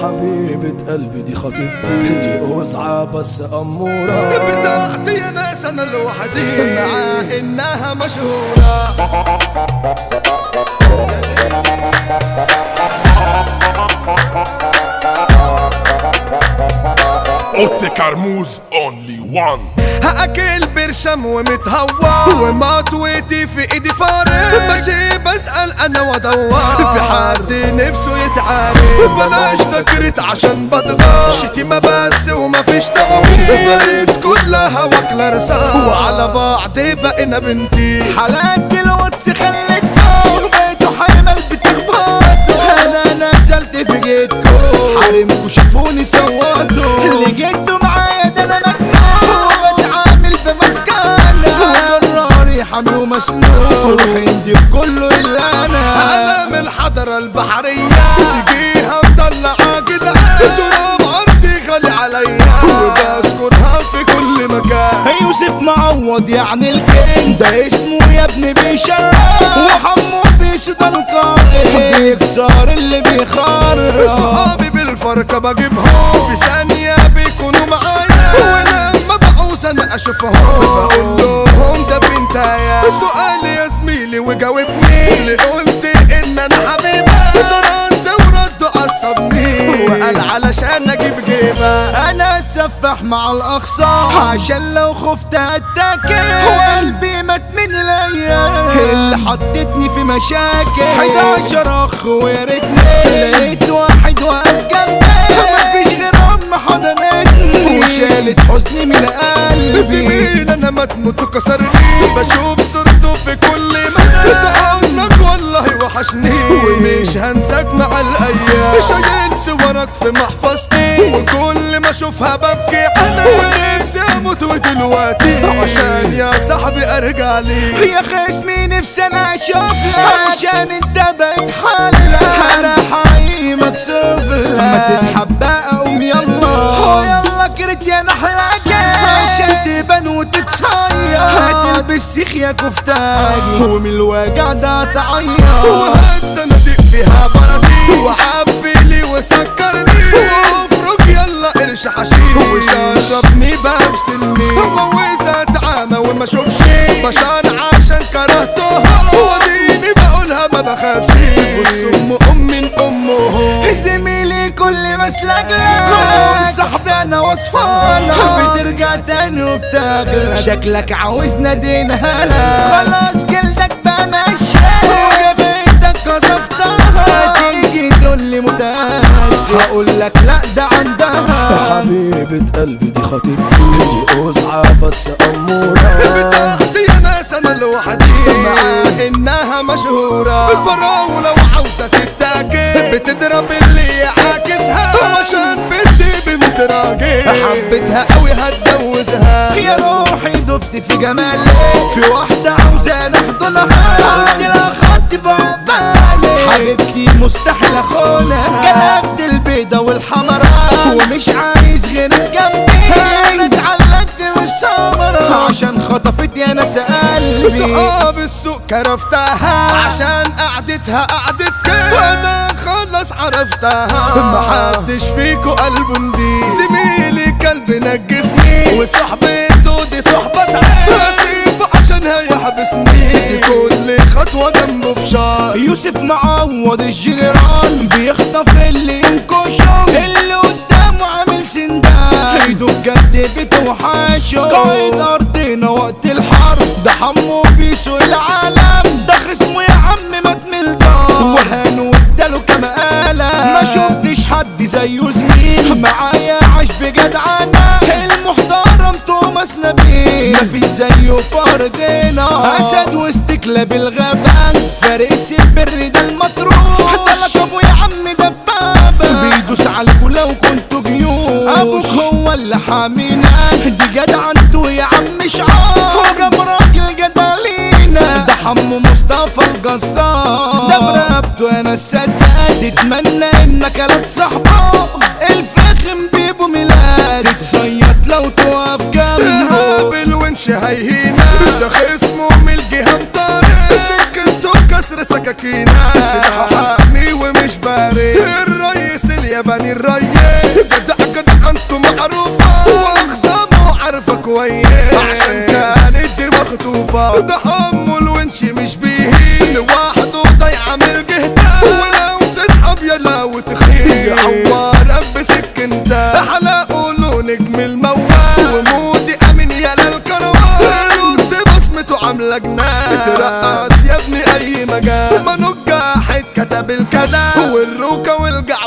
حبيبة قلبي دي خطيبتي دي قزعة بس أمورة بتاعتي يا ناس انا لوحدي مع انها مشهورة اوتي كرموز اونلي وان هاكل برشم ومتهور ومطوتي في ايدي فارغ ماشي بسأل انا وادور في حد نفسه يتعارك بلاش تكرت عشان بضغط شتيمة بس ومفيش تعويض بقيت كلها واكلة رسالة وعلى بعض بقينا بنتي حالات الواتس خلتكم بقيتوا حرمة بتخبطوا انا نزلت في جيتكم حرمكوا شافوني صوتوا اللي جيتوا معايا ده انا مجنون بتعامل في مسكنة جراري حامي ومسنون هندي كله الا انا انا من الحضرة البحرية تجيها مطلعة كده تراب ارضي غالي عليا وبذكرها في كل مكان يوسف معوض يعني الكينج ده اسمه يا ابني بيشرف وحمو بيسو ده القائد بيكسر اللي بيخرب صحابي بالفرقة بجيبهم في ثانية بيكونوا معايا ولما بعوز انا اشوفهم بقول لهم ده بنتايا سؤال يا زميلي وجاوبني اللي قلت ان انا حبيبة ده رد ورد عصبني وقال علشان اجيب جيبة انا سفح مع الاخصام عشان لو خفت اتاكل وقلبي مات من الايام اللي حطتني في مشاكل 11 اخ ويا ريتني لقيت واحد واقف جنبي مفيش غير ام حضنتني وشالت حزني من قلبي زميل انا ما تموت كسرني بشوف صورته في كل مكان ده عنك والله وحشني ومش هنساك مع الايام شايل صورك في محفظتي وكل ما اشوفها ببكي انا ونفسي اموت ودلوقتي عشان يا صاحبي ارجع لي يا خصمي نفسي انا اشوفك عشان انت بقيت حلة انا حقيقي مكسوف لك ما تسحب بقى قوم يلا يلا كرت يا نحلك عشان تبان وتتصير هتلبس سيخ يا كفتاجي ومن الوجع ده تعيط وهات صناديق فيها بردي وحبي لي وسكرني وافرك يلا قرش حشيش وشربني بفسني وجوزها اتعامى وما اشوفش بشر عشان كرهته وديني بقولها ما بخافش بص ام ام من امه زميلي كل مسلك لك صاحبي انا وصفانة بترجع تاني وبتاكل شكلك عاوز نادينا هلا خلاص جلدك بقى ماشي وجبتك قصفتها تيجي تقول لي متأسف هقول لك لا ده عندها حبيبة قلبي دي خطيبتي دي قزعة بس أمورة بتاعتي يا ناس انا لوحدي مع انها مشهورة الفراولة وعاوزة تتاكل بتضرب اللي يعاكسها عشان بنتي بنت راجل حبيتها قوي هتجوزها يا روحي دبت في جمالك في واحدة عاوزة نحضنها قلت لها خدت بعبالي حبيبتي مستحيل اخونها جلبت البيضة والحمراء ومش عايز غيرك جنبي انا اتعلقت بالسمرة عشان خطفت يا ناس قلبي صحاب السوق كرفتها عشان قعدتها قعدت كده وانا خلص عرفتها محدش فيكو قلبه نضيف زميلي كلب نجسني وصحبته دي صحبة هسيبه عشان هيحبسني دي كل خطوة جنبه بشار يوسف معوض الجنرال بيخطف اللي ينكشه اللي قدامه عامل سندان ايده بجد بتوحشه قايد ارضنا وقت الحرب ده حمو بيسوق العالم ده خصمه يا عم مات من الدار وهانه واداله كما قلم ما شفتش حد زيه زميل معايا عاش بجدعنة المحترم توماس نبيل مفيش زيه فرجنا اسد وسط كلاب الغابان فارس البر ده المطروح ده لقبه يا عم دبابة بيدوس عليكوا لو كنتوا جيوش ابوك هو اللي حامينا دي جدعنته يا عم شعار جاب راجل جدع لينا ده حمو مصطفى الجزار ده برقبته انا السداد اتمنى انك لا تصاحبه الفخم بيبو ميلاد تصيط لو تقف جنبه هابل ونش هيهينا ده خصمه من الجهة مطارق سكته كسر سكاكينا سلاحه حامي ومش بارد الرئيس الياباني هاني الريس جدع جدع انتو معروفة واخصامه عارفة كويس عشان كانت دي مخطوفة ده حمل ونشي مش بيهين لوحده ضيع من الجهتان ولو تسحب يلا وتخيل يعورك بسكنتك حلقه له نجم الموال ومودي امين يلا الكروان رد بصمته عاملة جنان بترقص يا ابني اي مجال منو جاحد كتب الكلام والروكة والجع